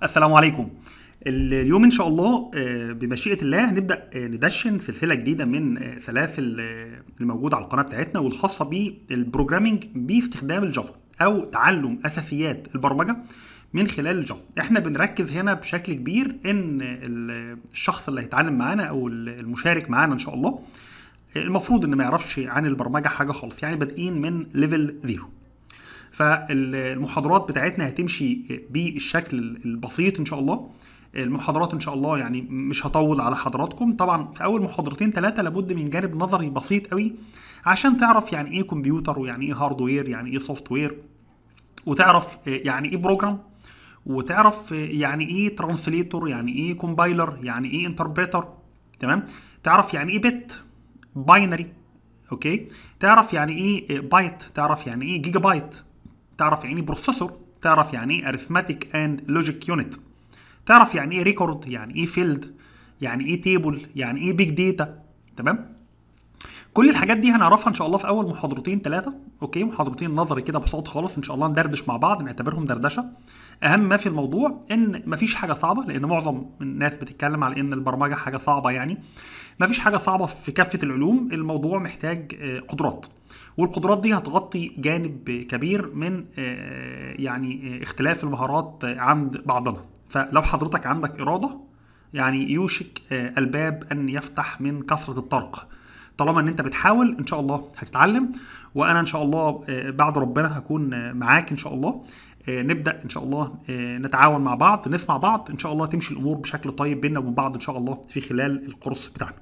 السلام عليكم اليوم ان شاء الله آه، بمشيئه الله هنبدا آه، ندشن سلسله جديده من آه، سلاسل آه، الموجوده على القناه بتاعتنا والخاصه بالبروجرامينج باستخدام الجافا او تعلم اساسيات البرمجه من خلال الجافا احنا بنركز هنا بشكل كبير ان ال- الشخص اللي هيتعلم معانا او المشارك معانا ان شاء الله المفروض ان ما يعرفش عن البرمجه حاجه خالص يعني بادئين من ليفل زيرو فالمحاضرات بتاعتنا هتمشي بالشكل البسيط ان شاء الله المحاضرات ان شاء الله يعني مش هطول على حضراتكم طبعا في اول محاضرتين ثلاثه لابد من جانب نظري بسيط قوي عشان تعرف يعني ايه كمبيوتر ويعني ايه هاردوير يعني ايه سوفت وير وتعرف يعني ايه بروجرام وتعرف يعني ايه ترانسليتور يعني ايه كومبايلر يعني ايه انتربريتر تمام تعرف يعني ايه بت باينري اوكي تعرف يعني ايه بايت تعرف يعني ايه جيجا بايت تعرف يعني ايه بروسيسور تعرف يعني ايه اريثماتيك اند لوجيك يونت تعرف يعني ايه ريكورد يعني ايه فيلد يعني ايه تيبل يعني ايه بيج داتا تمام كل الحاجات دي هنعرفها ان شاء الله في اول محاضرتين ثلاثه اوكي محاضرتين نظري كده بصوت خالص ان شاء الله ندردش مع بعض نعتبرهم دردشه اهم ما في الموضوع ان مفيش حاجه صعبه لان معظم الناس بتتكلم على ان البرمجه حاجه صعبه يعني مفيش حاجه صعبه في كافه العلوم الموضوع محتاج آه، قدرات والقدرات دي هتغطي جانب كبير من آه، يعني آه، اختلاف المهارات آه، عند بعضنا فلو حضرتك عندك اراده يعني يوشك آه، الباب ان يفتح من كثره الطرق طالما ان انت بتحاول ان شاء الله هتتعلم وانا ان شاء الله آه، بعد ربنا هكون آه، معاك ان شاء الله آه، نبدا ان شاء الله آه، نتعاون مع بعض نسمع بعض ان شاء الله تمشي الامور بشكل طيب بيننا وبين بعض ان شاء الله في خلال الكورس بتاعنا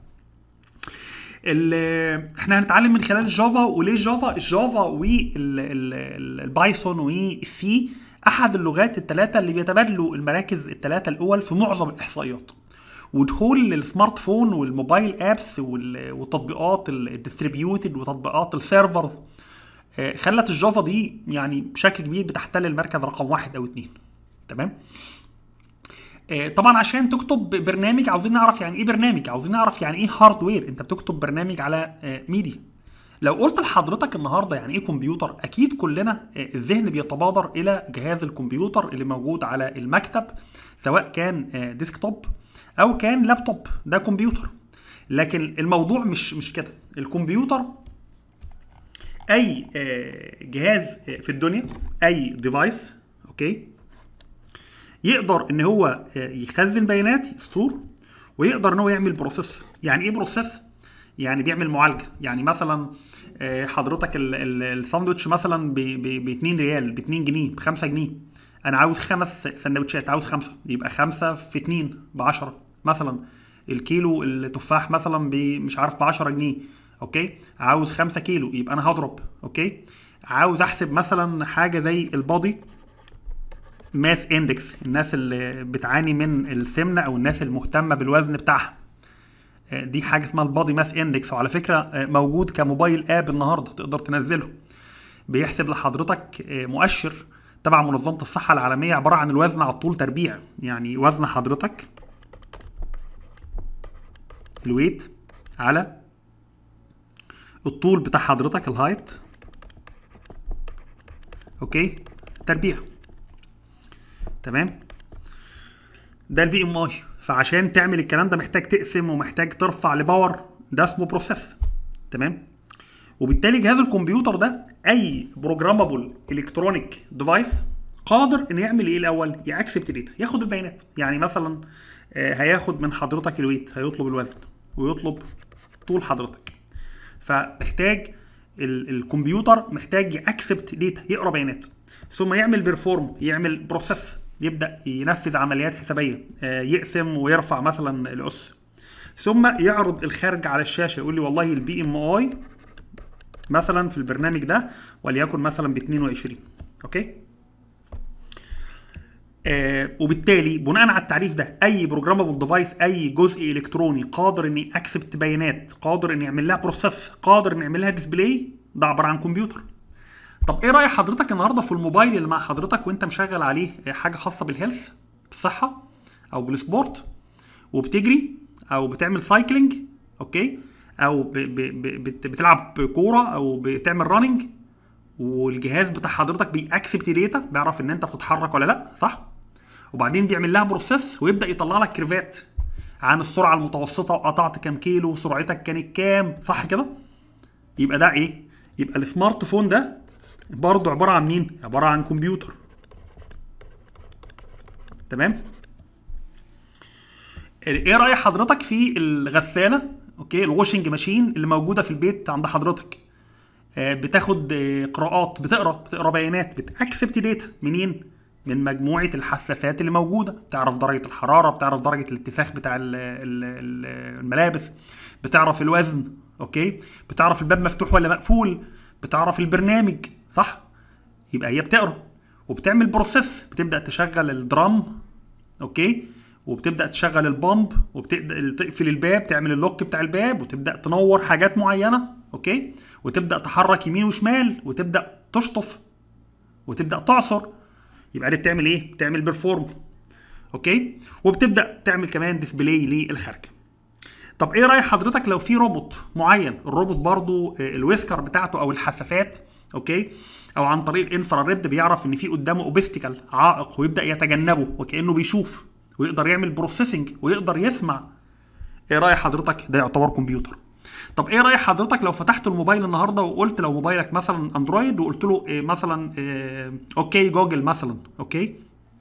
ال- احنا هنتعلم من خلال الجافا وليه الجافا الجافا والبايثون والسي احد اللغات الثلاثه اللي بيتبادلوا المراكز الثلاثه الاول في معظم الاحصائيات ودخول السمارت فون والموبايل ابس وال- والتطبيقات الديستريبيوتد وتطبيقات السيرفرز آه، خلت الجافا دي يعني بشكل كبير بتحتل المركز رقم واحد او اتنين تمام آه، طبعا عشان تكتب برنامج عاوزين نعرف يعني ايه برنامج عاوزين نعرف يعني ايه هاردوير انت بتكتب برنامج على آه، ميديا لو قلت لحضرتك النهارده يعني ايه كمبيوتر اكيد كلنا آه، الذهن بيتبادر الى جهاز الكمبيوتر اللي موجود على المكتب سواء كان آه، ديسكتوب او كان لابتوب ده كمبيوتر لكن الموضوع مش مش كده الكمبيوتر اي آه، جهاز آه، في الدنيا اي ديفايس اوكي يقدر ان هو آه، يخزن بيانات يستور ويقدر ان هو يعمل بروسيس يعني ايه بروسيس يعني بيعمل معالجه يعني مثلا آه، حضرتك ال- ال- الساندوتش مثلا ب 2 ريال ب 2 جنيه ب 5 جنيه انا عاوز خمس سندوتشات عاوز خمسه يبقى خمسه في 2 ب 10 مثلا الكيلو التفاح مثلا ب مش عارف ب 10 جنيه اوكي عاوز 5 كيلو يبقى انا هضرب اوكي عاوز احسب مثلا حاجه زي البادي ماس اندكس الناس اللي بتعاني من السمنه او الناس المهتمه بالوزن بتاعها آه، دي حاجه اسمها البادي ماس اندكس وعلى فكره آه، موجود كموبايل اب النهارده تقدر تنزله بيحسب لحضرتك آه، مؤشر تبع منظمه الصحه العالميه عباره عن الوزن على الطول تربيع يعني وزن حضرتك الويت على الطول بتاع حضرتك الهايت اوكي تربيع تمام ده البي ام اي فعشان تعمل الكلام ده محتاج تقسم ومحتاج ترفع لباور ده اسمه بروسيس تمام وبالتالي جهاز الكمبيوتر ده اي بروجرامابل الكترونيك ديفايس قادر انه يعمل ايه الاول ياكسبت داتا ياخد البيانات يعني مثلا آه، هياخد من حضرتك الويت هيطلب الوزن ويطلب طول حضرتك فمحتاج ال- الكمبيوتر محتاج ياكسبت داتا يقرا بيانات ثم يعمل بيرفورم يعمل بروسيس يبدا ينفذ عمليات حسابيه آه، يقسم ويرفع مثلا الاس ثم يعرض الخارج على الشاشه يقول لي والله البي ام اي مثلا في البرنامج ده وليكن مثلا ب 22 اوكي آه وبالتالي بناء على التعريف ده اي بروجرامبل ديفايس اي جزء الكتروني قادر ان ياكسبت بيانات قادر ان يعمل لها بروسيس قادر ان يعمل لها ديسبلاي ده عباره عن كمبيوتر طب ايه راي حضرتك النهارده في الموبايل اللي مع حضرتك وانت مشغل عليه حاجه خاصه بالهيلث بالصحه او بالسبورت وبتجري او بتعمل سايكلينج اوكي او ب ب ب بت- بتلعب كوره او بتعمل راننج والجهاز بتاع حضرتك بيأكسبت داتا بيعرف ان انت بتتحرك ولا لا صح وبعدين بيعمل لها بروسيس ويبدا يطلع لك كيرفات عن السرعه المتوسطه وقطعت كام كيلو وسرعتك كانت كام صح كده يبقى ده ايه يبقى السمارت فون ده برضه عباره عن مين عباره عن كمبيوتر تمام ايه راي حضرتك في الغساله اوكي الواشنج ماشين اللي موجوده في البيت عند حضرتك آه، بتاخد آه، قراءات بتقرا بتقرا بيانات بتاكسبت داتا منين من مجموعه الحساسات اللي موجوده بتعرف درجه الحراره بتعرف درجه الاتساخ بتاع ال- ال- ال- الملابس بتعرف الوزن اوكي بتعرف الباب مفتوح ولا مقفول بتعرف البرنامج صح يبقى هي بتقرا وبتعمل بروسيس بتبدا تشغل الدرام اوكي وبتبدا تشغل البامب وبتبدا تقفل الباب تعمل اللوك بتاع الباب وتبدا تنور حاجات معينه اوكي وتبدا تحرك يمين وشمال وتبدا تشطف وتبدا تعصر يبقى دي بتعمل ايه بتعمل بيرفورم اوكي وبتبدا تعمل كمان ديسبلاي للخارج طب ايه راي حضرتك لو في روبوت معين الروبوت برضو آه، الويسكر بتاعته او الحساسات اوكي او عن طريق الانفراريد بيعرف ان في قدامه اوبستيكال عائق ويبدا يتجنبه وكانه بيشوف ويقدر يعمل بروسيسنج ويقدر يسمع ايه راي حضرتك ده يعتبر كمبيوتر طب ايه راي حضرتك لو فتحت الموبايل النهارده وقلت لو موبايلك مثلا اندرويد وقلت له إيه مثلا إيه اوكي جوجل مثلا اوكي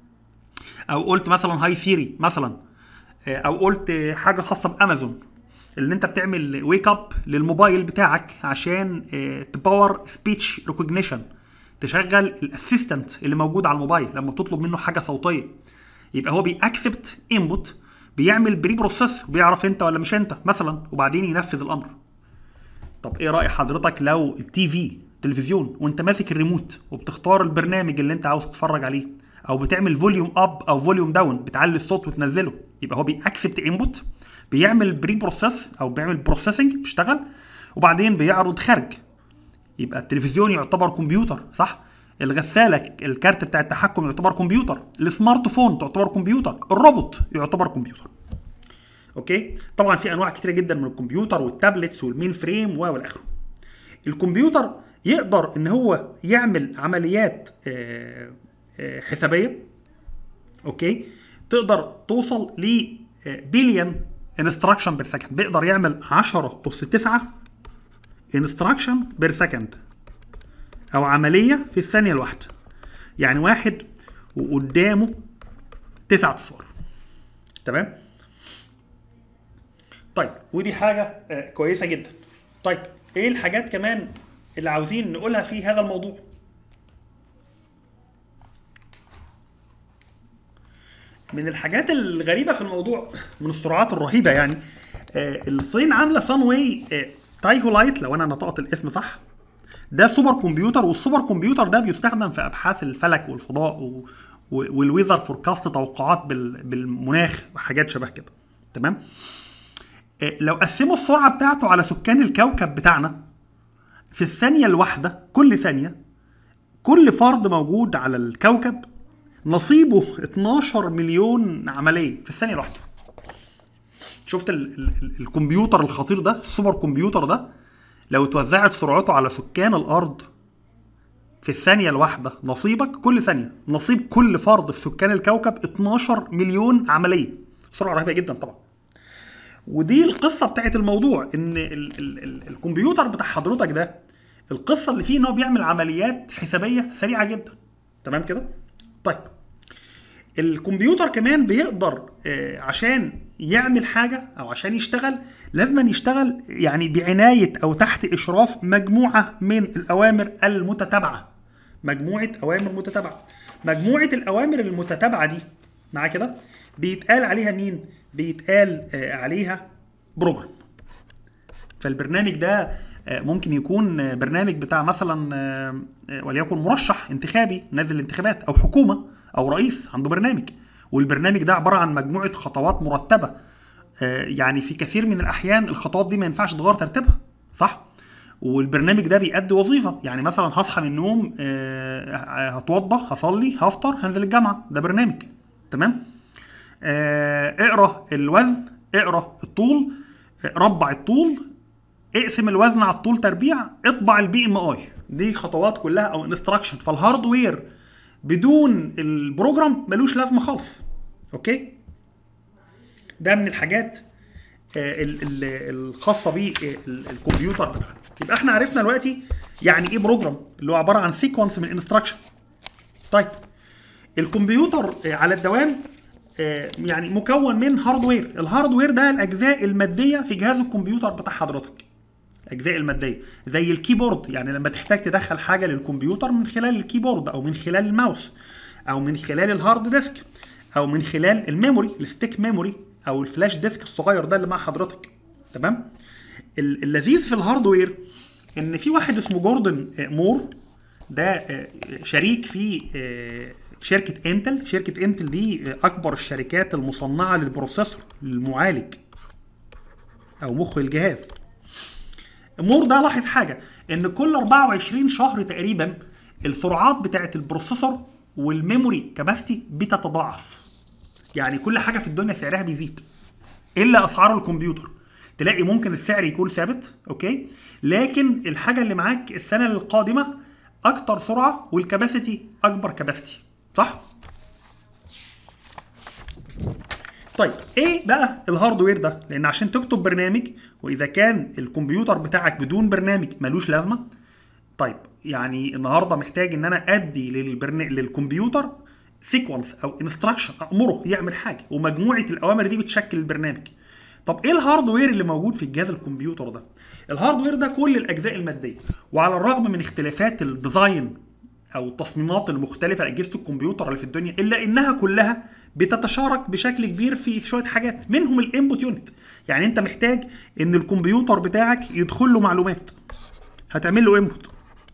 او قلت مثلا هاي سيري مثلا آه، او قلت آه، حاجه خاصه بامازون اللي انت بتعمل ويك اب للموبايل بتاعك عشان آه، تباور سبيتش ريكوجنيشن تشغل الاسيستنت اللي موجود على الموبايل لما بتطلب منه حاجه صوتيه يبقى هو بيأكسبت انبوت بيعمل بري بروسيس وبيعرف انت ولا مش انت مثلا وبعدين ينفذ الامر طب ايه راي حضرتك لو التي في تلفزيون وانت ماسك الريموت وبتختار البرنامج اللي انت عاوز تتفرج عليه او بتعمل فوليوم اب او فوليوم داون بتعلي الصوت وتنزله يبقى هو بيأكسبت انبوت بيعمل بري بروسيس او بيعمل بروسيسنج بيشتغل وبعدين بيعرض خارج يبقى التلفزيون يعتبر كمبيوتر صح الغساله الكارت بتاع التحكم يعتبر كمبيوتر السمارت فون تعتبر كمبيوتر الروبوت يعتبر كمبيوتر اوكي طبعا في انواع كتيره جدا من الكمبيوتر والتابلتس والمين فريم و والى اخره الكمبيوتر يقدر ان هو يعمل عمليات آه، آه، حسابيه اوكي تقدر توصل ل بليون انستراكشن بير سكند بيقدر يعمل 10 اس 9 انستراكشن بير سكند او عمليه في الثانيه الواحده يعني واحد وقدامه تسعة اصفار تمام طيب ودي حاجه آه، كويسه جدا طيب ايه الحاجات كمان اللي عاوزين نقولها في هذا الموضوع من الحاجات الغريبه في الموضوع من السرعات الرهيبه يعني آه، الصين عامله سان واي تايهو لايت لو انا نطقت الاسم صح ده سوبر كمبيوتر والسوبر كمبيوتر ده بيستخدم في ابحاث الفلك والفضاء و... و- والويذر فوركاست توقعات بال... بالمناخ وحاجات شبه كده تمام آه، لو قسموا السرعه بتاعته على سكان الكوكب بتاعنا في الثانيه الواحده كل ثانيه كل فرد موجود على الكوكب نصيبه 12 مليون عمليه في الثانيه الواحده شفت ال ال ال الكمبيوتر الخطير ده السوبر كمبيوتر ده لو اتوزعت سرعته على سكان الارض في الثانية الواحدة نصيبك كل ثانية نصيب كل فرد في سكان الكوكب 12 مليون عملية سرعة رهيبة جدا طبعا ودي القصة بتاعت الموضوع ان ال ال ال الكمبيوتر بتاع حضرتك ده القصة اللي فيه ان هو بيعمل عمليات حسابية سريعة جدا تمام كده طيب الكمبيوتر كمان بيقدر آه، عشان يعمل حاجة أو عشان يشتغل لازم يشتغل يعني بعناية أو تحت إشراف مجموعة من الأوامر المتتابعة مجموعة أوامر متتابعة مجموعة الأوامر المتتابعة دي مع كده بيتقال عليها مين؟ بيتقال آه، عليها بروجرام فالبرنامج ده آه، ممكن يكون آه، برنامج بتاع مثلا آه، آه، وليكن مرشح انتخابي نازل الانتخابات او حكومه او رئيس عنده برنامج والبرنامج ده عباره عن مجموعه خطوات مرتبه آه، يعني في كثير من الاحيان الخطوات دي ما ينفعش تغير ترتيبها صح والبرنامج ده بيأدي وظيفه يعني مثلا هصحى من النوم آه، هتوضى هصلي هفطر هنزل الجامعه ده برنامج تمام آه، اقرا الوزن اقرا الطول آه، ربع الطول اقسم الوزن على الطول تربيع اطبع البي ام اي دي خطوات كلها او انستراكشن فالهاردوير بدون البروجرام ملوش لازمه خالص اوكي ده من الحاجات آه، ال- ال- الخاصه بالكمبيوتر بتاعك يبقى احنا عرفنا دلوقتي يعني ايه بروجرام اللي هو عباره عن سيكونس من انستراكشن طيب الكمبيوتر آه، على الدوام آه، يعني مكون من هاردوير الهاردوير ده الاجزاء الماديه في جهاز الكمبيوتر بتاع حضرتك الاجزاء الماديه زي الكيبورد يعني لما تحتاج تدخل حاجه للكمبيوتر من خلال الكيبورد او من خلال الماوس او من خلال الهارد ديسك او من خلال الميموري الستيك ميموري او الفلاش ديسك الصغير ده اللي مع حضرتك تمام ال- اللذيذ في الهاردوير ان في واحد اسمه جوردن آه، مور ده آه، شريك في آه، شركه انتل شركه انتل دي آه، اكبر الشركات المصنعه للبروسيسور للمعالج او مخ الجهاز مور ده لاحظ حاجه ان كل 24 شهر تقريبا السرعات بتاعه البروسيسور والميموري كباستي بتتضاعف يعني كل حاجه في الدنيا سعرها بيزيد الا اسعار الكمبيوتر تلاقي ممكن السعر يكون ثابت اوكي لكن الحاجه اللي معاك السنه القادمه اكتر سرعه والكباسيتي اكبر كباسيتي صح طيب ايه بقى الهاردوير ده لان عشان تكتب برنامج واذا كان الكمبيوتر بتاعك بدون برنامج ملوش لازمه طيب يعني النهارده محتاج ان انا ادي للبرن... للكمبيوتر سيكونس او انستراكشن امره يعمل حاجه ومجموعه الاوامر دي بتشكل البرنامج طب ايه الهاردوير اللي موجود في الجهاز الكمبيوتر ده الهاردوير ده كل الاجزاء الماديه وعلى الرغم من اختلافات الديزاين او التصميمات المختلفه لاجهزه الكمبيوتر اللي في الدنيا الا انها كلها بتتشارك بشكل كبير في شويه حاجات منهم الانبوت يونت يعني انت محتاج ان الكمبيوتر بتاعك يدخل له معلومات هتعمل له انبوت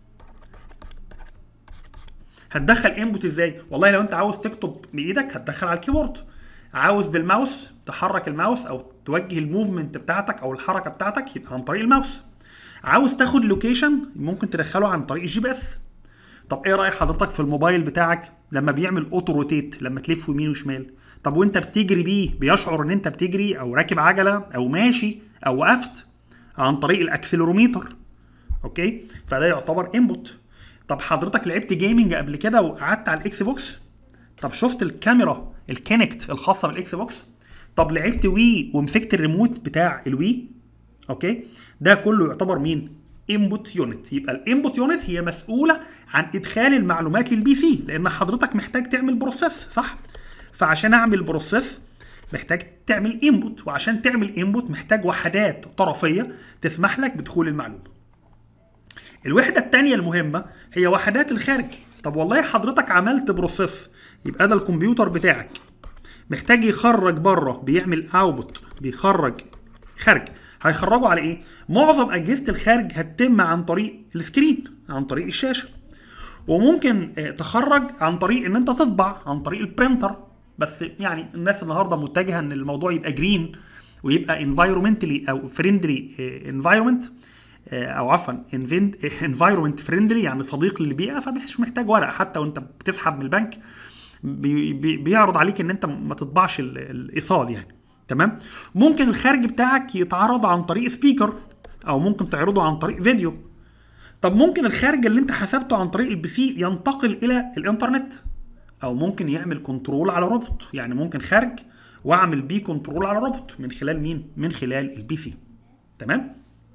هتدخل انبوت ازاي والله لو انت عاوز تكتب بايدك هتدخل على الكيبورد عاوز بالماوس تحرك الماوس او توجه الموفمنت بتاعتك او الحركه بتاعتك يبقى عن طريق الماوس عاوز تاخد لوكيشن ممكن تدخله عن طريق الجي بي اس طب ايه راي حضرتك في الموبايل بتاعك لما بيعمل اوتو روتيت لما تلف يمين وشمال طب وانت بتجري بيه بيشعر ان انت بتجري او راكب عجله او ماشي او وقفت عن طريق الاكسلروميتر اوكي فده يعتبر انبوت طب حضرتك لعبت جيمنج قبل كده وقعدت على الاكس بوكس طب شفت الكاميرا الكينكت الخاصه بالاكس بوكس طب لعبت وي ومسكت الريموت بتاع الوي اوكي ده كله يعتبر مين انبوت يونت يبقى الانبوت يونت هي مسؤوله عن ادخال المعلومات للبي سي لان حضرتك محتاج تعمل بروسيس صح فعشان اعمل بروسيس محتاج تعمل انبوت وعشان تعمل انبوت محتاج وحدات طرفيه تسمح لك بدخول المعلومه الوحده الثانيه المهمه هي وحدات الخارج طب والله حضرتك عملت بروسيس يبقى ده الكمبيوتر بتاعك محتاج يخرج بره بيعمل اوتبوت بيخرج خارج هيخرجوا على ايه معظم اجهزه الخارج هتتم عن طريق السكرين عن طريق الشاشه وممكن آه، تخرج عن طريق ان انت تطبع عن طريق البرينتر بس يعني الناس النهارده متجهه ان الموضوع يبقى جرين ويبقى انفايرمنتلي او فريندلي انفايرمنت او عفوا انفايرمنت فريندلي يعني صديق للبيئه فمش محتاج ورق حتى وانت بتسحب من البنك بي بي بيعرض عليك ان انت ما تطبعش ال- الايصال يعني تمام ممكن الخارج بتاعك يتعرض عن طريق سبيكر او ممكن تعرضه عن طريق فيديو طب ممكن الخارج اللي انت حسبته عن طريق البي سي ينتقل الى الانترنت او ممكن يعمل كنترول على روبوت يعني ممكن خارج واعمل بيه كنترول على روبوت من خلال مين من خلال البي سي تمام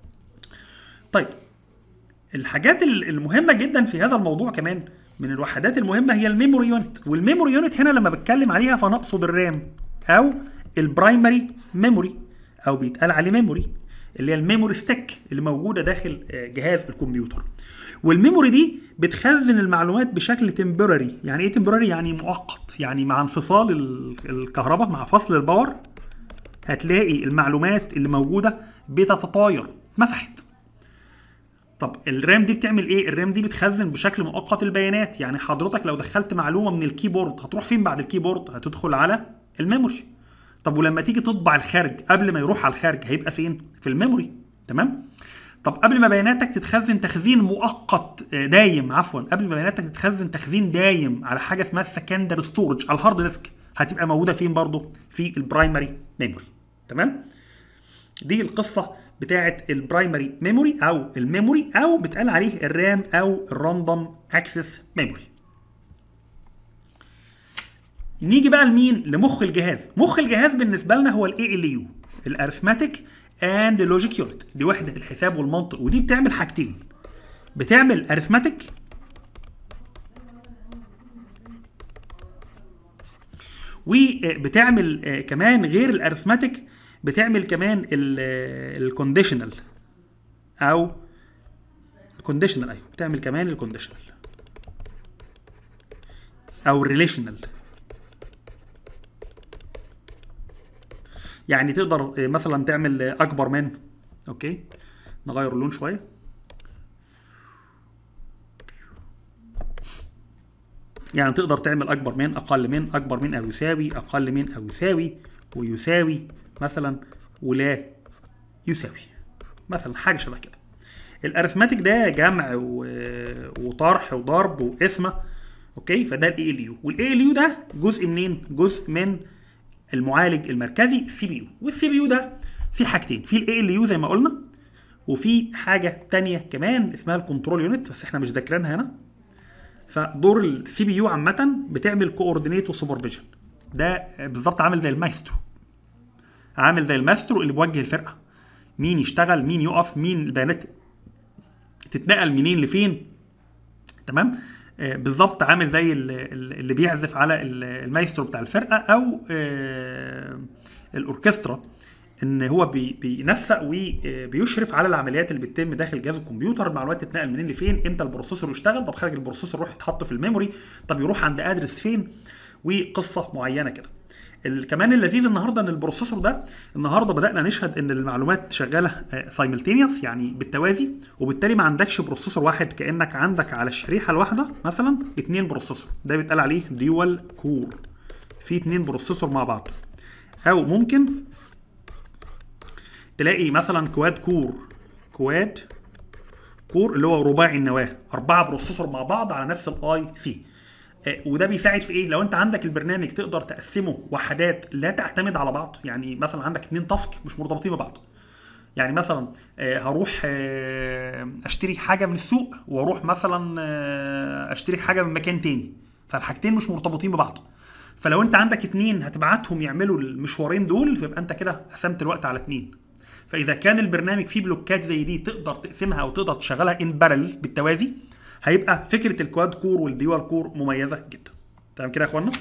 طيب الحاجات ال- المهمه جدا في هذا الموضوع كمان من الوحدات المهمه هي الميموري يونت والميموري يونت هنا لما بتكلم عليها فنقصد الرام او البرايمري ميموري او بيتقال عليه ميموري اللي هي الميموري ستيك اللي موجوده داخل آه، جهاز الكمبيوتر والميموري دي بتخزن المعلومات بشكل تمبرري يعني ايه تمبرري يعني مؤقت يعني مع انفصال ال- الكهرباء مع فصل الباور هتلاقي المعلومات اللي موجوده بتتطاير مسحت طب الرام دي بتعمل ايه الرام دي بتخزن بشكل مؤقت البيانات يعني حضرتك لو دخلت معلومه من الكيبورد هتروح فين بعد الكيبورد هتدخل على الميموري طب ولما تيجي تطبع الخارج قبل ما يروح على الخارج هيبقى فين في الميموري تمام طب قبل ما بياناتك تتخزن تخزين مؤقت آه، دايم عفوا قبل ما بياناتك تتخزن تخزين دايم على حاجه اسمها السكندري ستورج على الهارد ديسك هتبقى موجوده فين برضو في البرايمري ميموري تمام دي القصه بتاعه البرايمري ميموري او الميموري او بتقال عليه الرام او الراندوم اكسس ميموري نيجي بقى لمين لمخ الجهاز مخ الجهاز بالنسبه لنا هو الاي ال يو الارثماتيك اند لوجيك يونت دي وحده الحساب والمنطق ودي بتعمل حاجتين بتعمل ارثماتيك وبتعمل آه، كمان غير الارثماتيك بتعمل كمان الكونديشنال او الكونديشنال ايوه بتعمل كمان الكونديشنال او الريليشنال يعني تقدر آه، مثلا تعمل آه، اكبر من اوكي نغير اللون شويه يعني تقدر تعمل اكبر من اقل من اكبر من او يساوي اقل من او يساوي ويساوي مثلا ولا يساوي مثلا حاجه شبه كده الارثماتيك ده جمع و- وطرح وضرب وقسمه اوكي فده الاي ال يو والاي ال يو ده جزء منين جزء من المعالج المركزي السي بي يو والسي بي يو ده في حاجتين في الاي ال يو زي ما قلنا وفي حاجه تانية كمان اسمها الكنترول يونت بس احنا مش ذاكرينها هنا فدور السي بي يو عامه بتعمل كوردينيت وسوبرفيجن ده بالظبط عامل زي المايسترو عامل زي الماسترو اللي بيوجه الفرقه مين يشتغل مين يقف مين البيانات تتنقل منين لفين تمام آه، بالظبط عامل زي ال- ال- اللي بيعزف على ال- المايسترو بتاع الفرقه او آه، الاوركسترا ان هو بي- بينسق وبيشرف على العمليات اللي بتتم داخل جهاز الكمبيوتر المعلومات تتنقل منين لفين امتى البروسيسور يشتغل طب خارج البروسيسور يروح يتحط في الميموري طب يروح عند ادرس فين وقصه معينه كده ال- كمان اللذيذ النهارده ان البروسيسور ده النهارده بدانا نشهد ان المعلومات شغاله سايملتينيوس يعني بالتوازي وبالتالي ما عندكش بروسيسور واحد كانك عندك على الشريحه الواحده مثلا اتنين بروسيسور ده بيتقال عليه ديوال كور في اتنين بروسيسور مع بعض او ممكن تلاقي مثلا كواد كور كواد كور اللي هو رباعي النواه اربعه بروسيسور مع بعض على نفس الاي سي وده بيساعد في ايه لو انت عندك البرنامج تقدر تقسمه وحدات لا تعتمد على بعض يعني مثلا عندك اتنين تاسك مش مرتبطين ببعض يعني مثلا آه، هروح آه، اشتري حاجه من السوق واروح مثلا آه، اشتري حاجه من مكان تاني فالحاجتين مش مرتبطين ببعض فلو انت عندك اتنين هتبعتهم يعملوا المشوارين دول فيبقى انت كده قسمت الوقت على اتنين فاذا كان البرنامج فيه بلوكات زي دي تقدر تقسمها او تقدر تشغلها ان بارل بالتوازي هيبقى فكره الكواد كور والديوال كور مميزه جدا تمام كده يا اخوانا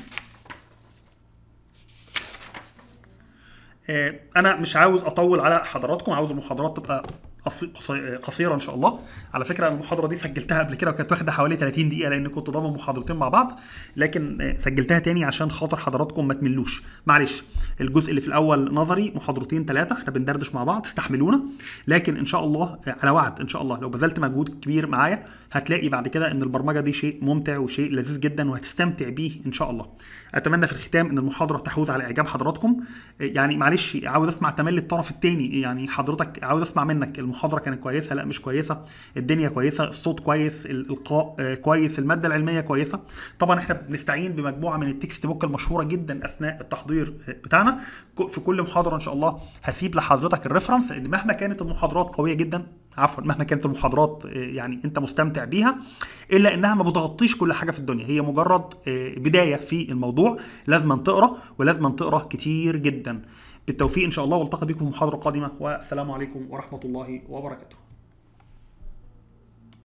آه، انا مش عاوز اطول على حضراتكم عاوز المحاضرات تبقى قصي- قصي- قصيره ان شاء الله على فكره المحاضره دي سجلتها قبل كده وكانت واخده حوالي 30 دقيقه لان كنت ضامن محاضرتين مع بعض لكن آه، سجلتها تاني عشان خاطر حضراتكم ما تملوش معلش الجزء اللي في الاول نظري محاضرتين ثلاثه احنا بندردش مع بعض استحملونا لكن ان شاء الله آه، على وعد ان شاء الله لو بذلت مجهود كبير معايا هتلاقي بعد كده ان البرمجه دي شيء ممتع وشيء لذيذ جدا وهتستمتع بيه ان شاء الله اتمنى في الختام ان المحاضره تحوز على اعجاب حضراتكم آه، يعني معلش عاوز اسمع تملي الطرف الثاني يعني حضرتك عاوز اسمع منك المحاضره كانت كويسه لا مش كويسه الدنيا كويسه الصوت كويس الالقاء آه، كويس الماده العلميه كويسه طبعا احنا بنستعين بمجموعه من التكست بوك المشهوره جدا اثناء التحضير آه، بتاعنا ك- في كل محاضره ان شاء الله هسيب لحضرتك الريفرنس لان مهما كانت المحاضرات قويه جدا عفوا مهما كانت المحاضرات آه، يعني انت مستمتع بيها الا انها ما بتغطيش كل حاجه في الدنيا هي مجرد آه، بدايه في الموضوع لازم تقرا ولازم تقرا كتير جدا بالتوفيق ان شاء الله والتقي بكم في محاضره قادمه والسلام عليكم ورحمه الله وبركاته